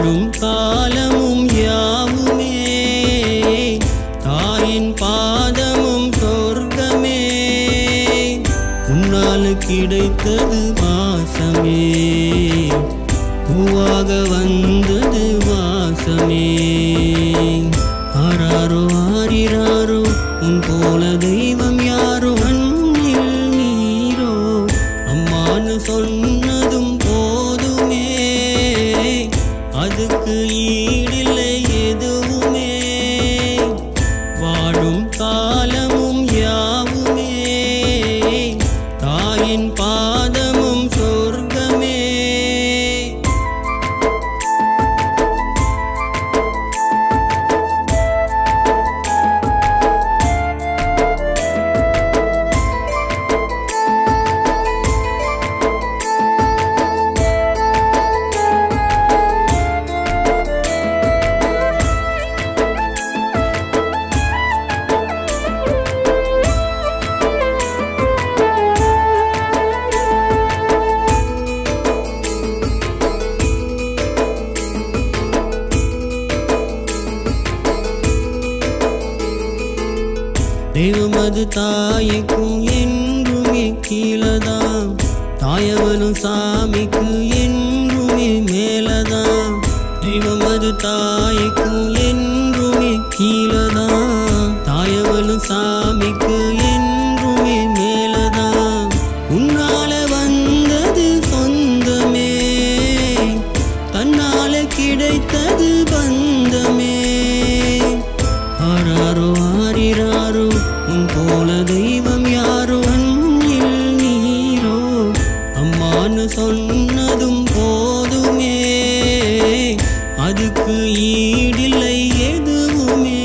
வாழும் காலமும் யாவுமே தாயின் பாதமும் சொர்க்கமே உன்னால் கிடைத்தது வாசமே பூவாக வந்தது வாசமே ஆராரோ ஆரிராரோ உன் போல தெய்வம் யாரோ அன்னில் நீரோ அம்மான்னு சொன்னதும் போதுமே அதுக்கு ஈடில்லை எதுவுமே வாழும் காலமும் யாவுமே தாயின் பாதமும் சொர்க்கமே தெய்வமது தாய்க்கும் என்றுமே கீழதான் தாயவனும் சாமிக்கு என்றுமே மேலதான் தெய்வமது தாய்க்கும் என்றுமே கீழதான் தாயவனும் சாமிக்கு என்றுமே மேலதான் உன்னால வந்தது சொந்தமே தன்னால கிடைத்தது பந்தமே ஆராரோ ஆரிராரோ உன் போல தெய்வம் யாரோ அன்னில் நீரோ அம்மான்னு சொன்னதும் போதுமே அதுக்கு ஈடில்லை எதுவுமே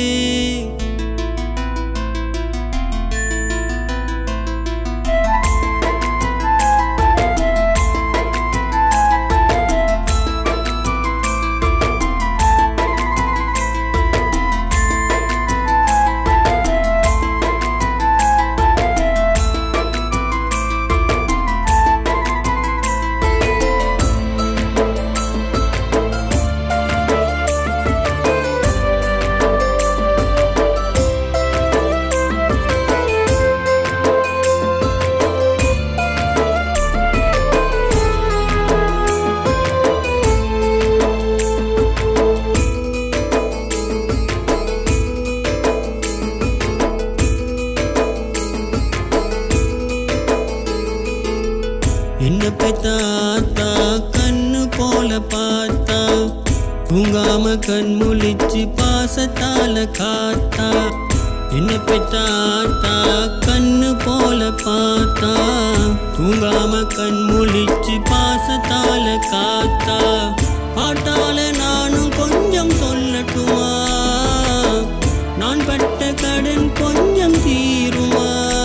என்ன பெத்தாத்தா கண்ணு போல பார்த்தா தூங்காம கண் முழிச்சு பாசத்தால காத்தா என்ன பெத்தாத்தா கண்ணு போல பார்த்தா தூங்காம கண் முழிச்சு பாசத்தால காத்தா பாட்டால நானும் கொஞ்சம் சொல்லட்டுமா நான் பட்ட கடன் கொஞ்சம் தீருமா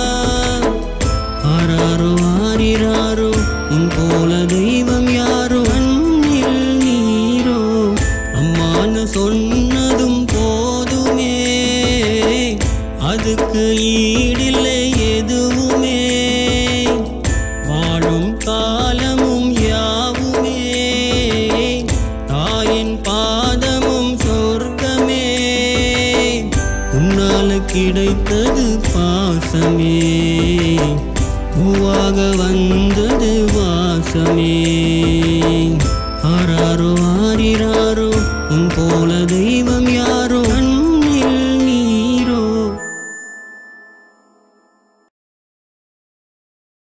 ஆராரோ ஆரிராரோ உன் போல தெய்வம் யாரோ அன்னில் நீரோ அம்மான்னு சொன்னதும் போதுமே அதுக்கு ஈடில்லை எதுவுமே வாழும் காலமும் யாவுமே தாயின் பாதமும் சொர்க்கமே உன்னால கிடைத்தது பாசமே பூவாக வந்தது வாசமே ஆராரோ ஆரிராரோ உன் போல தெய்வம்